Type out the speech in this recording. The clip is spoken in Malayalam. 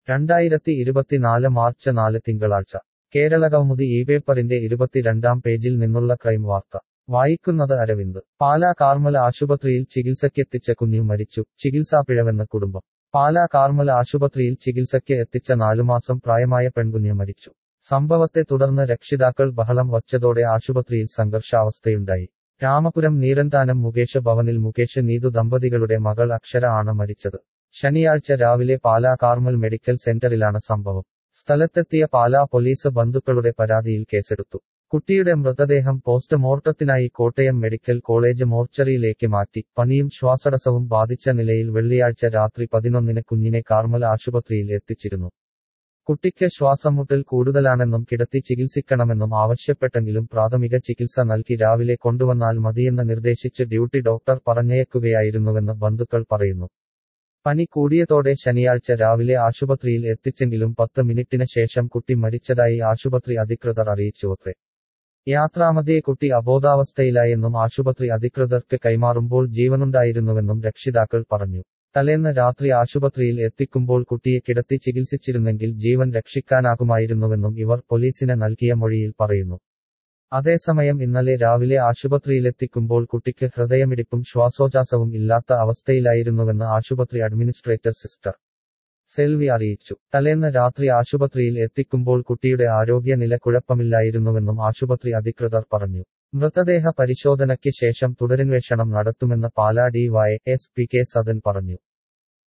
രണ്ടായിരത്തി ഇരുപത്തിനാല് മാർച്ച് നാല് തിങ്കളാഴ്ച കേരളകൗമുദി ഈ പേപ്പറിന്റെ ഇരുപത്തിരണ്ടാം പേജിൽ നിന്നുള്ള ക്രൈം വാർത്ത വായിക്കുന്നത് അരവിന്ദ് പാലാ കാർമൽ ആശുപത്രിയിൽ ചികിത്സയ്ക്കെത്തിച്ച കുഞ്ഞു മരിച്ചു ചികിത്സാപ്പിഴവെന്ന കുടുംബം പാലാ കാർമൽ ആശുപത്രിയിൽ ചികിത്സയ്ക്ക് എത്തിച്ച നാലുമാസം പ്രായമായ പെൺകുഞ്ഞ് മരിച്ചു സംഭവത്തെ തുടർന്ന് രക്ഷിതാക്കൾ ബഹളം വച്ചതോടെ ആശുപത്രിയിൽ സംഘർഷാവസ്ഥയുണ്ടായി രാമപുരം നീരന്താനം മുകേഷ് ഭവനിൽ മുകേഷ് നീതു ദമ്പതികളുടെ മകൾ അക്ഷര ആണ് മരിച്ചത് ശനിയാഴ്ച രാവിലെ പാലാ കാർമൽ മെഡിക്കൽ സെന്ററിലാണ് സംഭവം സ്ഥലത്തെത്തിയ പാലാ പോലീസ് ബന്ധുക്കളുടെ പരാതിയിൽ കേസെടുത്തു കുട്ടിയുടെ മൃതദേഹം പോസ്റ്റ്മോർട്ടത്തിനായി കോട്ടയം മെഡിക്കൽ കോളേജ് മോർച്ചറിയിലേക്ക് മാറ്റി പനിയും ശ്വാസടസവും ബാധിച്ച നിലയിൽ വെള്ളിയാഴ്ച രാത്രി പതിനൊന്നിന് കുഞ്ഞിനെ കാർമൽ ആശുപത്രിയിൽ എത്തിച്ചിരുന്നു കുട്ടിക്ക് ശ്വാസമുട്ടൽ കൂടുതലാണെന്നും കിടത്തി ചികിത്സിക്കണമെന്നും ആവശ്യപ്പെട്ടെങ്കിലും പ്രാഥമിക ചികിത്സ നൽകി രാവിലെ കൊണ്ടുവന്നാൽ മതിയെന്ന് നിർദ്ദേശിച്ച് ഡ്യൂട്ടി ഡോക്ടർ പറഞ്ഞയക്കുകയായിരുന്നുവെന്ന് ബന്ധുക്കൾ പറയുന്നു പനി കൂടിയതോടെ ശനിയാഴ്ച രാവിലെ ആശുപത്രിയിൽ എത്തിച്ചെങ്കിലും പത്ത് മിനിറ്റിന് ശേഷം കുട്ടി മരിച്ചതായി ആശുപത്രി അധികൃതർ അറിയിച്ചുവത്രേ യാത്രാമധ്യേ കുട്ടി അബോധാവസ്ഥയിലായെന്നും ആശുപത്രി അധികൃതർക്ക് കൈമാറുമ്പോൾ ജീവനുണ്ടായിരുന്നുവെന്നും രക്ഷിതാക്കൾ പറഞ്ഞു തലേന്ന് രാത്രി ആശുപത്രിയിൽ എത്തിക്കുമ്പോൾ കുട്ടിയെ കിടത്തി ചികിത്സിച്ചിരുന്നെങ്കിൽ ജീവൻ രക്ഷിക്കാനാകുമായിരുന്നുവെന്നും ഇവർ പോലീസിന് നൽകിയ മൊഴിയിൽ പറയുന്നു അതേസമയം ഇന്നലെ രാവിലെ ആശുപത്രിയിലെത്തിക്കുമ്പോൾ കുട്ടിക്ക് ഹൃദയമിടിപ്പും ശ്വാസോച്ഛാസവും ഇല്ലാത്ത അവസ്ഥയിലായിരുന്നുവെന്ന് ആശുപത്രി അഡ്മിനിസ്ട്രേറ്റർ സിസ്റ്റർ സെൽവി അറിയിച്ചു തലേന്ന് രാത്രി ആശുപത്രിയിൽ എത്തിക്കുമ്പോൾ കുട്ടിയുടെ ആരോഗ്യനില കുഴപ്പമില്ലായിരുന്നുവെന്നും ആശുപത്രി അധികൃതർ പറഞ്ഞു മൃതദേഹ പരിശോധനയ്ക്ക് ശേഷം തുടരന്വേഷണം നടത്തുമെന്ന് Pala D Y S P K Sadan പറഞ്ഞു